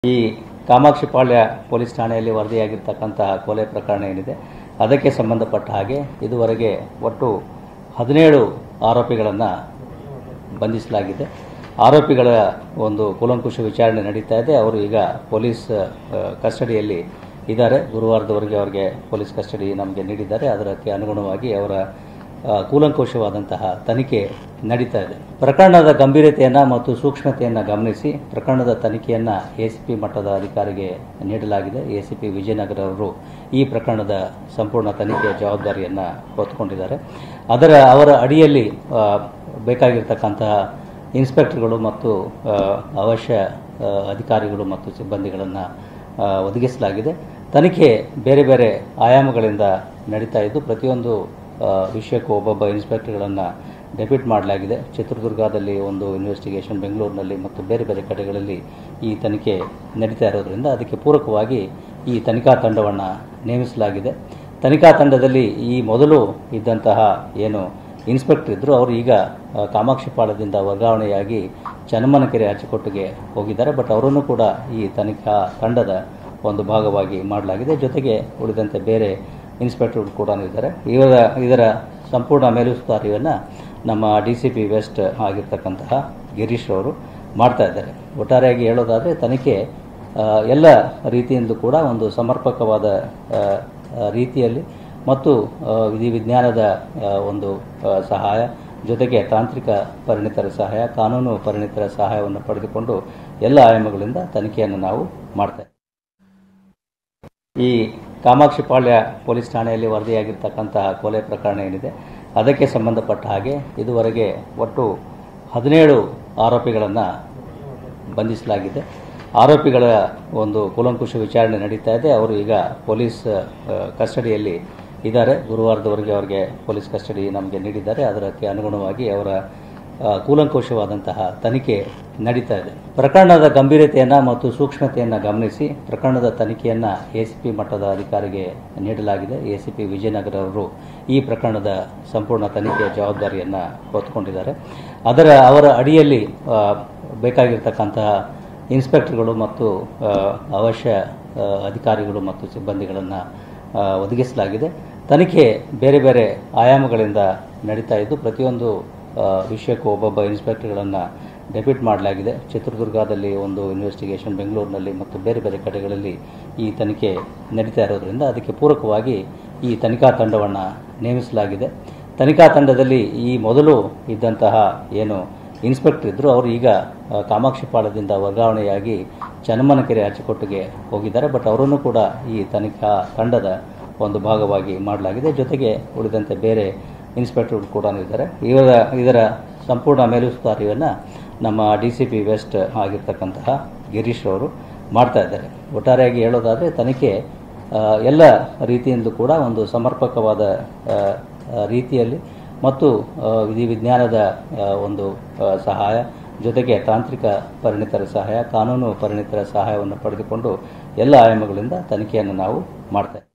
ಈ ಕಾಮಾಕ್ಷಿಪಾಳ್ಯ ಪೊಲೀಸ್ ಠಾಣೆಯಲ್ಲಿ ವರದಿಯಾಗಿರ್ತಕ್ಕಂತಹ ಕೊಲೆ ಪ್ರಕರಣ ಏನಿದೆ ಅದಕ್ಕೆ ಸಂಬಂಧಪಟ್ಟ ಹಾಗೆ ಇದುವರೆಗೆ ಒಟ್ಟು ಹದಿನೇಳು ಆರೋಪಿಗಳನ್ನು ಬಂಧಿಸಲಾಗಿದೆ ಆರೋಪಿಗಳ ಒಂದು ಕೂಲಂಕುಷ ವಿಚಾರಣೆ ನಡೀತಾ ಇದೆ ಅವರು ಈಗ ಪೊಲೀಸ್ ಆ, ಕಸ್ಟಡಿಯಲ್ಲಿ ಇದ್ದಾರೆ ಗುರುವಾರದವರೆಗೆ ಅವರಿಗೆ ಪೊಲೀಸ್ ಕಸ್ಟಡಿ ನಮಗೆ ನೀಡಿದ್ದಾರೆ ಅದಕ್ಕೆ ಅನುಗುಣವಾಗಿ ಅವರ ಆ, ಕೂಲಂಕುಷವಾದಂತಹ ತನಿಖೆ ನಡೀತಾ ಇದೆ ಪ್ರಕರಣದ ಗಂಭೀರತೆಯನ್ನು ಮತ್ತು ಸೂಕ್ಷ್ಮತೆಯನ್ನು ಗಮನಿಸಿ ಪ್ರಕರಣದ ತನಿಖೆಯನ್ನು ಎಸಿಪಿ ಮಟ್ಟದ ಅಧಿಕಾರಿಗೆ ನೀಡಲಾಗಿದೆ ಎಸಿಪಿ ವಿಜಯನಗರ ಅವರು ಈ ಪ್ರಕರಣದ ಸಂಪೂರ್ಣ ತನಿಖೆಯ ಜವಾಬ್ದಾರಿಯನ್ನು ಹೊತ್ತುಕೊಂಡಿದ್ದಾರೆ ಅದರ ಅವರ ಅಡಿಯಲ್ಲಿ ಆ, ಬೇಕಾಗಿರ್ತಕ್ಕಂತಹ ಇನ್ಸ್ಪೆಕ್ಟರ್ಗಳು ಮತ್ತು ಆ, ಅವಶ್ಯ ಆ, ಅಧಿಕಾರಿಗಳು ಮತ್ತು ಸಿಬ್ಬಂದಿಗಳನ್ನು ಆ, ಒದಗಿಸಲಾಗಿದೆ ತನಿಖೆ ಬೇರೆ ಬೇರೆ ಆಯಾಮಗಳಿಂದ ನಡೀತಾ ಇದ್ದು ಪ್ರತಿಯೊಂದು ಆ, ವಿಷಯಕ್ಕೂ ಒಬ್ಬೊಬ್ಬ ಇನ್ಸ್ಪೆಕ್ಟರ್ಗಳನ್ನು ಡೆಪ್ಯೂಟ್ ಮಾಡಲಾಗಿದೆ ಚಿತ್ರದುರ್ಗದಲ್ಲಿ ಒಂದು ಇನ್ವೆಸ್ಟಿಗೇಷನ್ ಬೆಂಗಳೂರಿನಲ್ಲಿ ಮತ್ತು ಬೇರೆ ಬೇರೆ ಕಡೆಗಳಲ್ಲಿ ಈ ತನಿಖೆ ನಡೀತಾ ಇರೋದ್ರಿಂದ ಅದಕ್ಕೆ ಪೂರಕವಾಗಿ ಈ ತನಿಖಾ ತಂಡವನ್ನು ನೇಮಿಸಲಾಗಿದೆ ತನಿಖಾ ತಂಡದಲ್ಲಿ ಈ ಮೊದಲು ಇದ್ದಂತಹ ಏನು ಇನ್ಸ್ಪೆಕ್ಟರ್ ಇದ್ದರು ಅವರು ಈಗ ಆ, ಕಾಮಾಕ್ಷಿಪಾಳ್ಯದಿಂದ ವರ್ಗಾವಣೆಯಾಗಿ ಚನ್ನಮ್ಮನಕೆರೆ ಅಚ್ಚುಕೊಟ್ಟಿಗೆ ಹೋಗಿದ್ದಾರೆ ಬಟ್ ಅವರನ್ನು ಕೂಡ ಈ ತನಿಖಾ ತಂಡದ ಒಂದು ಭಾಗವಾಗಿ ಮಾಡಲಾಗಿದೆ ಜೊತೆಗೆ ಉಳಿದಂತೆ ಬೇರೆ ಇನ್ಸ್ಪೆಕ್ಟರ್ಗಳು ಕೂಡ ಇದ್ದಾರೆ ಇವರ ಇದರ ಸಂಪೂರ್ಣ ಮೇಲುಸ್ತುವಾರಿಯನ್ನು ನಮ್ಮ ಡಿ ಸಿ ಪಿ ವೆಸ್ಟ್ ಆಗಿರ್ತಕ್ಕಂತಹ ಗಿರೀಶ್ ಅವರು ಮಾಡ್ತಾ ಇದ್ದಾರೆ ಒಟ್ಟಾರೆಯಾಗಿ ಹೇಳೋದಾದರೆ ತನಿಖೆ ಆ, ಎಲ್ಲ ರೀತಿಯಿಂದಲೂ ಕೂಡ ಒಂದು ಸಮರ್ಪಕವಾದ ಆ, ಆ, ರೀತಿಯಲ್ಲಿ ಮತ್ತು ಆ, ವಿಧಿ ವಿಜ್ಞಾನದ ಆ, ಒಂದು ಆ, ಸಹಾಯ ಜೊತೆಗೆ ತಾಂತ್ರಿಕ ಪರಿಣಿತರ ಸಹಾಯ ಕಾನೂನು ಪರಿಣಿತರ ಸಹಾಯವನ್ನು ಪಡೆದುಕೊಂಡು ಎಲ್ಲ ಆಯಾಮಗಳಿಂದ ತನಿಖೆಯನ್ನು ನಾವು ಮಾಡ್ತೇವೆ ಈ ಕಾಮಾಕ್ಷಿಪಾಳ್ಯ ಪೊಲೀಸ್ ಠಾಣೆಯಲ್ಲಿ ವರದಿಯಾಗಿರ್ತಕ್ಕಂತಹ ಕೊಲೆ ಪ್ರಕರಣ ಏನಿದೆ ಅದಕ್ಕೆ ಸಂಬಂಧಪಟ್ಟ ಹಾಗೆ ಇದುವರೆಗೆ ಒಟ್ಟು ಹದಿನೇಳು ಆರೋಪಿಗಳನ್ನು ಬಂಧಿಸಲಾಗಿದೆ ಆರೋಪಿಗಳ ಒಂದು ಕೂಲಂಕುಷ ವಿಚಾರಣೆ ನಡೀತಾ ಇದೆ ಅವರು ಈಗ ಪೊಲೀಸ್ ಆ, ಕಸ್ಟಡಿಯಲ್ಲಿ ಇದ್ದಾರೆ ಗುರುವಾರದವರೆಗೆ ಅವರಿಗೆ ಪೊಲೀಸ್ ಕಸ್ಟಡಿ ನಮಗೆ ನೀಡಿದ್ದಾರೆ ಅದಕ್ಕೆ ಅನುಗುಣವಾಗಿ ಅವರ ಆ, ಕೂಲಂಕುಷವಾದಂತಹ ತನಿಖೆ ನಡೀತಾ ಇದೆ ಪ್ರಕರಣದ ಗಂಭೀರತೆಯನ್ನು ಮತ್ತು ಸೂಕ್ಷ್ಮತೆಯನ್ನು ಗಮನಿಸಿ ಪ್ರಕರಣದ ತನಿಖೆಯನ್ನು ಎಸಿಪಿ ಮಟ್ಟದ ಅಧಿಕಾರಿಗೆ ನೀಡಲಾಗಿದೆ ಎಸಿಪಿ ವಿಜಯನಗರ ಅವರು ಈ ಪ್ರಕರಣದ ಸಂಪೂರ್ಣ ತನಿಖೆಯ ಜವಾಬ್ದಾರಿಯನ್ನು ಹೊತ್ತುಕೊಂಡಿದ್ದಾರೆ ಅದರ ಅವರ ಅಡಿಯಲ್ಲಿ ಆ, ಬೇಕಾಗಿರ್ತಕ್ಕಂತಹ ಇನ್ಸ್ಪೆಕ್ಟರ್ಗಳು ಮತ್ತು ಆ, ಅವಶ್ಯ ಆ, ಅಧಿಕಾರಿಗಳು ಮತ್ತು ಸಿಬ್ಬಂದಿಗಳನ್ನು ಆ, ಒದಗಿಸಲಾಗಿದೆ ತನಿಖೆ ಬೇರೆ ಬೇರೆ ಆಯಾಮಗಳಿಂದ ನಡೀತಾ ಇದ್ದು ಪ್ರತಿಯೊಂದು ಆ, ವಿಷಯಕ್ಕೂ ಒಬ್ಬೊಬ್ಬ ಇನ್ಸ್ಪೆಕ್ಟರ್ಗಳನ್ನು ಡೆಪ್ಯೂಟ್ ಮಾಡಲಾಗಿದೆ ಚಿತ್ರದುರ್ಗದಲ್ಲಿ ಒಂದು ಇನ್ವೆಸ್ಟಿಗೇಷನ್ ಬೆಂಗಳೂರಿನಲ್ಲಿ ಮತ್ತು ಬೇರೆ ಬೇರೆ ಕಡೆಗಳಲ್ಲಿ ಈ ತನಿಖೆ ನಡೀತಾ ಇರೋದ್ರಿಂದ ಅದಕ್ಕೆ ಪೂರಕವಾಗಿ ಈ ತನಿಖಾ ತಂಡವನ್ನು ನೇಮಿಸಲಾಗಿದೆ ತನಿಖಾ ತಂಡದಲ್ಲಿ ಈ ಮೊದಲು ಇದ್ದಂತಹ ಏನು ಇನ್ಸ್ಪೆಕ್ಟರ್ ಇದ್ದರು ಅವರು ಈಗ ಆ, ಕಾಮಾಕ್ಷಿಪಾಳ್ಯದಿಂದ ವರ್ಗಾವಣೆಯಾಗಿ ಚನ್ನಮ್ಮನಕೆರೆ ಅಚ್ಚುಕೊಟ್ಟಿಗೆ ಹೋಗಿದ್ದಾರೆ ಬಟ್ ಅವರನ್ನು ಕೂಡ ಈ ತನಿಖಾ ತಂಡದ ಒಂದು ಭಾಗವಾಗಿ ಮಾಡಲಾಗಿದೆ ಜೊತೆಗೆ ಉಳಿದಂತೆ ಬೇರೆ ಇನ್ಸ್ಪೆಕ್ಟರ್ಗಳು ಕೂಡ ಇದ್ದಾರೆ ಇವರ ಇದರ ಸಂಪೂರ್ಣ ಮೇಲುಸ್ತುವಾರಿಯನ್ನು ನಮ್ಮ ಡಿ ಸಿ ಪಿ ವೆಸ್ಟ್ ಆಗಿರ್ತಕ್ಕಂತಹ ಗಿರೀಶ್ ಅವರು ಮಾಡ್ತಾ ಇದ್ದಾರೆ ಒಟ್ಟಾರೆಯಾಗಿ ಹೇಳೋದಾದರೆ ತನಿಖೆ ಆ, ಎಲ್ಲ ರೀತಿಯಿಂದಲೂ ಕೂಡ ಒಂದು ಸಮರ್ಪಕವಾದ ಆ, ಆ, ರೀತಿಯಲ್ಲಿ ಮತ್ತು ಆ, ವಿಧಿ ವಿಜ್ಞಾನದ ಆ, ಒಂದು ಆ, ಸಹಾಯ ಜೊತೆಗೆ ತಾಂತ್ರಿಕ ಪರಿಣಿತರ ಸಹಾಯ ಕಾನೂನು ಪರಿಣಿತರ ಸಹಾಯವನ್ನು ಪಡೆದುಕೊಂಡು ಎಲ್ಲ ಆಯಾಮಗಳಿಂದ ತನಿಖೆಯನ್ನು ನಾವು ಮಾಡ್ತೇವೆ